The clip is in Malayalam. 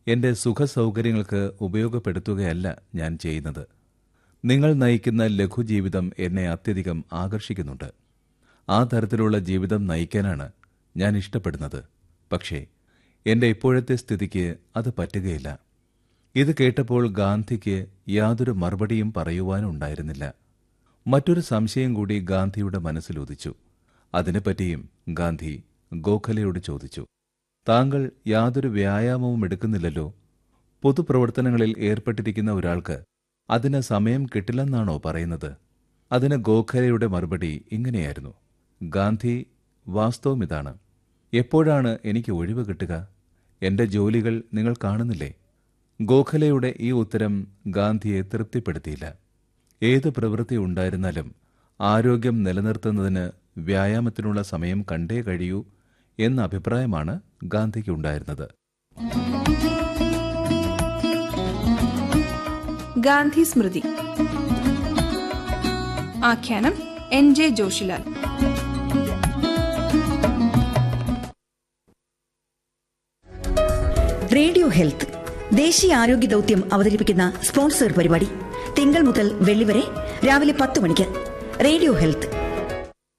എന്റെ സുഖസൗകര്യങ്ങൾക്ക് ഉപയോഗപ്പെടുത്തുകയല്ല ഞാൻ ചെയ്യുന്നത് നിങ്ങൾ നയിക്കുന്ന ലഘുജീവിതം എന്നെ അത്യധികം ആകർഷിക്കുന്നുണ്ട് ആ തരത്തിലുള്ള ജീവിതം നയിക്കാനാണ് ഞാൻ ഇഷ്ടപ്പെടുന്നത് പക്ഷേ എന്റെ ഇപ്പോഴത്തെ സ്ഥിതിക്ക് അത് പറ്റുകയില്ല ഇത് കേട്ടപ്പോൾ ഗാന്ധിക്ക് യാതൊരു മറുപടിയും പറയുവാനുണ്ടായിരുന്നില്ല മറ്റൊരു സംശയം കൂടി ഗാന്ധിയുടെ മനസ്സിലുദിച്ചു അതിനെപ്പറ്റിയും ഗാന്ധി ഗോഖലെയോട് ചോദിച്ചു താങ്കൾ യാതൊരു വ്യായാമവും എടുക്കുന്നില്ലല്ലോ പൊതുപ്രവർത്തനങ്ങളിൽ ഏർപ്പെട്ടിരിക്കുന്ന ഒരാൾക്ക് അതിന് സമയം കിട്ടില്ലെന്നാണോ പറയുന്നത് അതിന് ഗോഖലെയുടെ മറുപടി ഇങ്ങനെയായിരുന്നു ഗാന്ധി വാസ്തവം ഇതാണ് എപ്പോഴാണ് എനിക്ക് ഒഴിവ് കിട്ടുക എന്റെ ജോലികൾ നിങ്ങൾ കാണുന്നില്ലേ ഗോഖലെയുടെ ഈ ഉത്തരം ഗാന്ധിയെ തൃപ്തിപ്പെടുത്തിയില്ല ഏത് പ്രവൃത്തി ഉണ്ടായിരുന്നാലും ആരോഗ്യം നിലനിർത്തുന്നതിന് വ്യായാമത്തിനുള്ള സമയം കണ്ടേ കഴിയൂ എന്ന അഭിപ്രായമാണ് ഗാന്ധിക്കുണ്ടായിരുന്നത് ഗാന്ധി സ്മൃതി ആഖ്യാനം N J Joshilal radio health ദേശീയ ആരോഗ്യ ദൗത്യം അവതരിപ്പിക്കുന്ന സ്പോൺസർ പരിപാടി തിങ്കൾ മുതൽ വെള്ളി വരെ രാവിലെ പത്ത് മണിക്ക് റേഡിയോ ഹെൽത്ത്